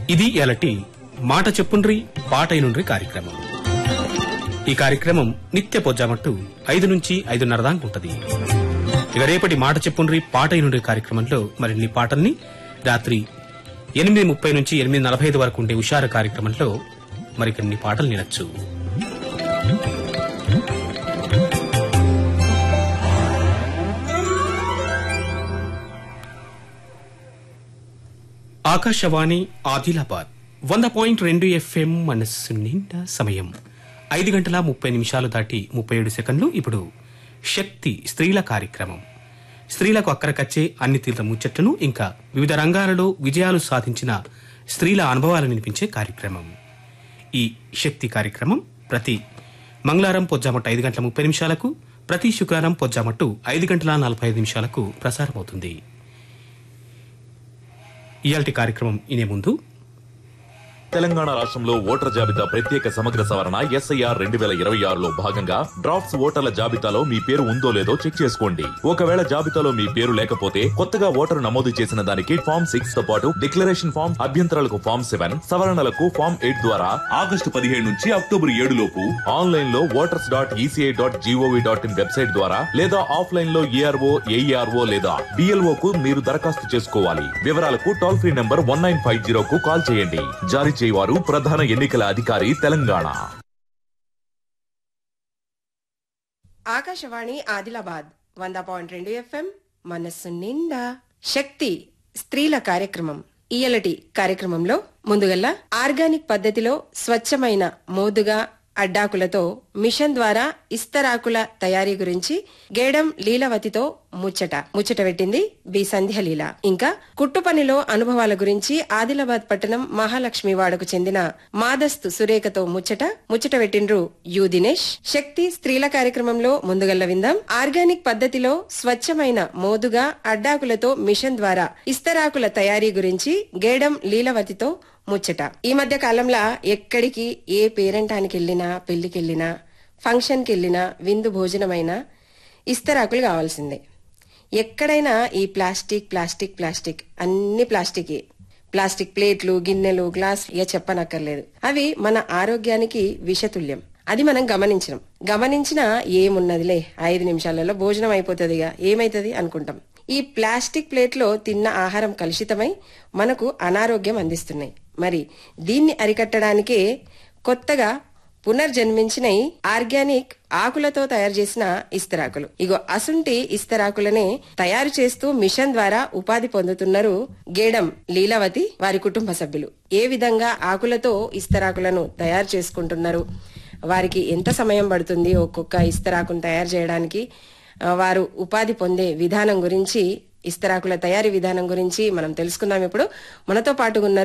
ఇది ఎలటి మాట చెప్పుండ్రి పాటైనుండ్రి కార్యక్రమం ఈ కార్యక్రమం నిత్య పొజ్జామట్టు ఐదు నుంచి ఐదున్నర దాకా ఉంటది ఇక రేపటి మాట చెప్పుండ్రి పాటైనుండ్రి కార్యక్రమంలో మరిన్ని పాటల్ని రాత్రి ఎనిమిది ముప్పై నుంచి ఎనిమిది నలభై ఐదు వరకు ఉండే ఉషార కార్యక్రమంలో మరికొన్ని పాటలు వినొచ్చు ఆకాశవాణి ఆదిలాబాద్ వంద పాయింట్ రెండు ఎఫ్ఎం మనస్సు నిండా సమయం ఐదు గంటల ముప్పై నిమిషాలు దాటి ముప్పై ఏడు సెకండ్లు ఇప్పుడు శక్తి స్త్రీల కార్యక్రమం స్త్రీలకు అక్కరకచ్చే అన్ని తీర్థ ముచ్చట్లను ఇంకా వివిధ రంగాలలో విజయాలు సాధించిన స్త్రీల అనుభవాలను వినిపించే కార్యక్రమం ఈ శక్తి కార్యక్రమం ప్రతి మంగళవారం పొజ్జామట్టు ఐదు గంటల ముప్పై నిమిషాలకు ప్రతి శుక్రవారం పొజ్జామట్టు ఐదు గంటల నలభై ఐదు నిమిషాలకు ప్రసారమవుతుంది ఇయాల్టి కార్యక్రమం ఇనే ముందు తెలంగాణ రాష్ట్రంలో ఓటర్ల జాబితా ప్రత్యేక సమగ్ర సవరణ ఎస్ఐఆర్ రెండు వేల ఇరవై ఆరులో భాగంగా డ్రాఫ్ట్స్ ఓటర్ల జాబితాలో మీ పేరు ఉందో లేదో చెక్ చేసుకోండి ఒకవేళ జాబితాలో మీ పేరు లేకపోతే కొత్తగా ఓటరు నమోదు చేసిన దానికి ఫామ్ సిక్స్ తో పాటు డిక్లరేషన్ ఫామ్ అభ్యంతరాలకు ఫామ్ సెవెన్ సవరణలకు ఫామ్ ఎయిట్ ద్వారా ఆగస్టు పదిహేడు నుంచి అక్టోబర్ ఏడు లోపు ఆన్లైన్ లో voters dot ECI dot GOV dot in website ద్వారా లేదా ఆఫ్లైన్ లో ఏఆర్ఓ ఏఈఆర్ఓ లేదా డిఎల్ఓ కు మీరు దరఖాస్తు చేసుకోవాలి వివరాలకు toll free number one nine five zero కు కాల్ చేయండి జారీ చేయవారు ప్రధాన ఎన్నికల అధికారి తెలంగాణ ఆకాశవాణి ఆదిలాబాద్ వంద పాయింట్ రెండు ఎఫ్ఎం మనస్సు నిండా శక్తి స్త్రీల కార్యక్రమం ఇయలటి కార్యక్రమంలో ముందుగల్లా ఆర్గానిక్ పద్ధతిలో స్వచ్ఛమైన మోదుగా అడ్డాకులతో మిషన్ ద్వారా ఇస్తరాకుల తయారీ గురించి గేడం లీలవతితో ముచ్చట ముచ్చట పెట్టింది బి సంధ్య లీల ఇంకా కుట్టు పనిలో అనుభవాల గురించి ఆదిలాబాద్ పట్టణం మహాలక్ష్మి వాడకు చెందిన మాదస్తు సురేఖతో ముచ్చట ముచ్చట పెట్టిండ్రు యు దినేష్ శక్తి స్త్రీల కార్యక్రమంలో ముందుగల్ల విందాం ఆర్గానిక్ పద్ధతిలో స్వచ్ఛమైన మోదుగా అడ్డాకులతో మిషన్ ద్వారా ఇస్తరాకుల తయారీ గురించి గేడం లీలవతితో ముచ్చట ఈ మధ్య కాలంలో ఎక్కడికి ఏ పేరంటానికి వెళ్ళినా పెళ్లికి వెళ్ళినా ఫంక్షన్కి వెళ్ళినా విందు భోజనమైనా ఇస్తరాకులు కావాల్సిందే ఎక్కడైనా ఈ ప్లాస్టిక్ ప్లాస్టిక్ ప్లాస్టిక్ అన్ని ప్లాస్టిక్ ప్లాస్టిక్ ప్లేట్లు గిన్నెలు గ్లాస్ ఇక చెప్పనక్కర్లేదు అవి మన ఆరోగ్యానికి విషతుల్యం అది మనం గమనించినాం గమనించినా ఏమున్నదిలే ఐదు నిమిషాలలో భోజనం అయిపోతుందిగా ఏమైతుంది అనుకుంటాం ఈ ప్లాస్టిక్ ప్లేట్లో తిన్న ఆహారం కలుషితమై మనకు అనారోగ్యం అందిస్తున్నాయి మరి దీన్ని అరికట్టడానికే కొత్తగా పునర్జన్మించిన ఆర్గానిక్ ఆకులతో తయారు చేసిన ఇస్తరాకులు ఇగో అసుంటి ఇస్తరాకులనే తయారు చేస్తూ మిషన్ ద్వారా ఉపాధి పొందుతున్నారు గేడం లీలావతి వారి కుటుంబ సభ్యులు ఏ విధంగా ఆకులతో ఇస్తరాకులను తయారు చేసుకుంటున్నారు వారికి ఎంత సమయం పడుతుంది ఒక్కొక్క ఇస్తరాకును తయారు చేయడానికి ఆ, వారు ఉపాధి పొందే విధానం గురించి ఇస్తరాకుల తయారీ విధానం గురించి మనం తెలుసుకుందాం ఇప్పుడు మనతో పాటు ఉన్నారు